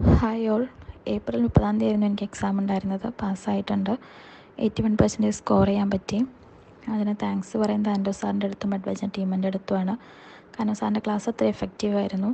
hi all April മുപ്പതാം തീയതി ആയിരുന്നു എനിക്ക് എക്സാം ഉണ്ടായിരുന്നത് പാസ്സായിട്ടുണ്ട് എയ്റ്റി വൺ പെർസെൻറ്റേജ് സ്കോർ ചെയ്യാൻ പറ്റി അതിന് താങ്ക്സ് പറയുന്നത് ആൻഡോ സാറിൻ്റെ അടുത്തും അഡ്വൈസർ ടീമിൻ്റെ അടുത്തുമാണ് കാരണം സാറിൻ്റെ ക്ലാസ് അത്ര എഫക്റ്റീവ് ആയിരുന്നു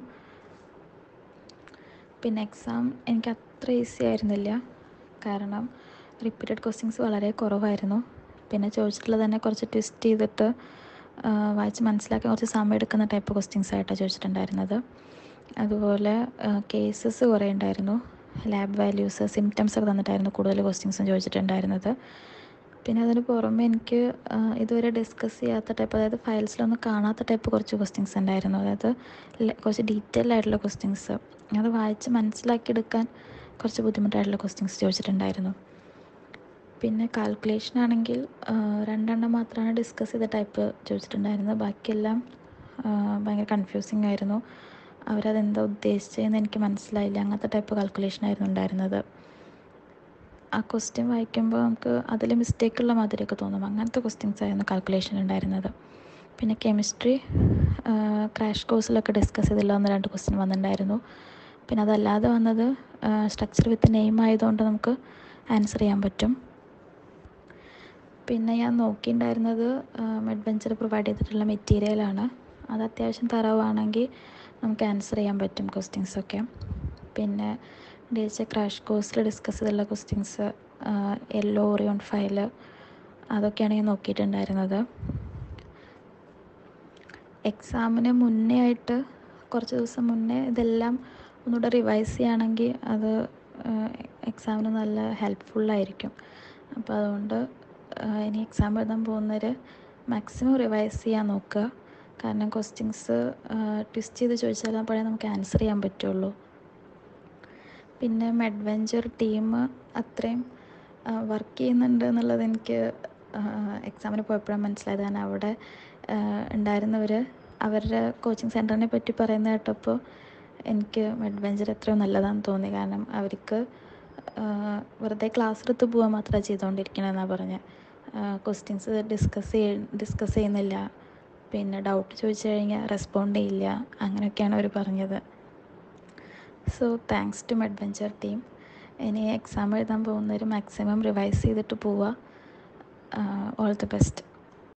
പിന്നെ എക്സാം എനിക്ക് അത്ര ഈസി ആയിരുന്നില്ല കാരണം റിപ്പീറ്റഡ് ക്വസ്റ്റ്യൻസ് വളരെ കുറവായിരുന്നു പിന്നെ ചോദിച്ചിട്ടുള്ളത് തന്നെ കുറച്ച് ട്വിസ്റ്റ് ചെയ്തിട്ട് ആ, വായിച്ച് മനസ്സിലാക്കാൻ കുറച്ച് സമയം എടുക്കുന്ന ടൈപ്പ് ക്വസ്റ്റ്യൻസ് ആയിട്ടാണ് ചോദിച്ചിട്ടുണ്ടായിരുന്നത് അതുപോലെ കേസസ് കുറേ ഉണ്ടായിരുന്നു ലാബ് വാല്യൂസ് സിംറ്റംസ് ഒക്കെ തന്നിട്ടായിരുന്നു കൂടുതൽ ക്വസ്റ്റ്യൻസും ചോദിച്ചിട്ടുണ്ടായിരുന്നത് പിന്നെ അതിന് പുറമെ എനിക്ക് ആ, ഇതുവരെ ഡിസ്കസ് ചെയ്യാത്ത ടൈപ്പ് അതായത് ഫയൽസിലൊന്നും കാണാത്ത ടൈപ്പ് കുറച്ച് ക്വസ്റ്റ്യൻസ് ഉണ്ടായിരുന്നു അതായത് ല- കുറച്ച് ഡീറ്റെയിൽ ആയിട്ടുള്ള ക്വസ്റ്റ്യൻസ് അത് വായിച്ച് മനസ്സിലാക്കിയെടുക്കാൻ കുറച്ച് ബുദ്ധിമുട്ടായിട്ടുള്ള ക്വസ്റ്റ്യൻസ് ചോദിച്ചിട്ടുണ്ടായിരുന്നു പിന്നെ കാൽക്കുലേഷൻ ആണെങ്കിൽ ആ, രണ്ടെണ്ണം മാത്രമാണ് ഡിസ്കസ് ചെയ്ത ടൈപ്പ് ചോദിച്ചിട്ടുണ്ടായിരുന്നത് ബാക്കിയെല്ലാം ആ, ഭയങ്കര കൺഫ്യൂസിങ് ആയിരുന്നു അവരതെന്താ ഉദ്ദേശിച്ചതെന്ന് എനിക്ക് മനസ്സിലായില്ല അങ്ങനത്തെ ടൈപ്പ് കാൽക്കുലേഷൻ ആയിരുന്നു ഉണ്ടായിരുന്നത് ആ ക്വസ്റ്റ്യൻ വായിക്കുമ്പോൾ നമുക്ക് അതിൽ മിസ്റ്റേക്കുള്ള മാതിരിയൊക്കെ തോന്നും അങ്ങനത്തെ ക്വസ്റ്റ്യൻസ് ആയിരുന്നു കാൽക്കുലേഷൻ ഉണ്ടായിരുന്നത് പിന്നെ കെമിസ്ട്രി ക്രാഷ് കോഴ്സിലൊക്കെ ഡിസ്കസ് ചെയ്തില്ല ഒന്ന് രണ്ട് ക്വസ്റ്റ്യൻ വന്നിട്ടുണ്ടായിരുന്നു പിന്നെ അതല്ലാതെ വന്നത് സ്ട്രക്ചർ വിത്ത് നെയിം ആയതുകൊണ്ട് നമുക്ക് ആൻസർ ചെയ്യാൻ പറ്റും പിന്നെ ഞാൻ നോക്കിയിട്ടുണ്ടായിരുന്നത് അഡ്വഞ്ചർ പ്രൊവൈഡ് ചെയ്തിട്ടുള്ള മെറ്റീരിയലാണ് അത് അത്യാവശ്യം തറവാണെങ്കിൽ നമുക്ക് ആൻസർ ചെയ്യാൻ പറ്റും ക്വസ്റ്റ്യൻസ് ഒക്കെ പിന്നെ ഡി എച്ച് ക്രാഷ് കോഴ്സിൽ ഡിസ്കസ് ചെയ്തുള്ള ക്വസ്റ്റ്യൻസ് യെല്ലോ ഓറിയോൺ ഫയൽ അതൊക്കെയാണ് ഞാൻ നോക്കിയിട്ടുണ്ടായിരുന്നത് എക്സാമിന് മുന്നേ ആയിട്ട് കുറച്ച് ദിവസം മുന്നേ ഇതെല്ലാം ഒന്നുകൂടെ റിവൈസ് ചെയ്യുകയാണെങ്കിൽ അത് എക്സാമിന് നല്ല ഹെൽപ്ഫുള്ളായിരിക്കും അപ്പോൾ അതുകൊണ്ട് ആ, ഇനി എക്സാം എഴുതാൻ പോകുന്നവർ മാക്സിമം റിവൈസ് ചെയ്യാൻ നോക്കുക കാരണം ക്വസ്റ്റ്യൻസ് ട്വിസ്റ്റ് ചെയ്ത് ചോദിച്ചാൽ അപ്പോഴേ നമുക്ക് ആൻസർ ചെയ്യാൻ പറ്റുള്ളൂ പിന്നെ മെഡ്വെഞ്ചർ ടീം അത്രയും വർക്ക് ചെയ്യുന്നുണ്ട് എന്നുള്ളത് എനിക്ക് എക്സാമിന് പോയപ്പോഴാണ് മനസ്സിലായത് കാരണം അവിടെ ഉണ്ടായിരുന്നവർ അവരുടെ കോച്ചിങ് സെൻറ്ററിനെ പറ്റി പറയുന്നത് കേട്ടപ്പോൾ എനിക്ക് മെഡ്വെഞ്ചർ എത്രയോ നല്ലതാണെന്ന് തോന്നി കാരണം അവർക്ക് വെറുതെ ക്ലാസ് എടുത്ത് പോകാൻ മാത്രമേ ചെയ്തുകൊണ്ടിരിക്കണമെന്നാണ് പറഞ്ഞത് ക്വസ്റ്റ്യൻസ് ഡിസ്കസ് ചെയ്യ ഡിസ്കസ് ചെയ്യുന്നില്ല പിന്നെ ഡൗട്ട് ചോദിച്ചു കഴിഞ്ഞാൽ റെസ്പോണ്ട് ചെയ്യില്ല അങ്ങനെയൊക്കെയാണ് അവർ പറഞ്ഞത് so thanks to adventure team ഇനി എക്സാം എഴുതാൻ പോകുന്നവർ മാക്സിമം റിവൈസ് ചെയ്തിട്ട് പോവുക ഓൾ ദി ബെസ്റ്റ്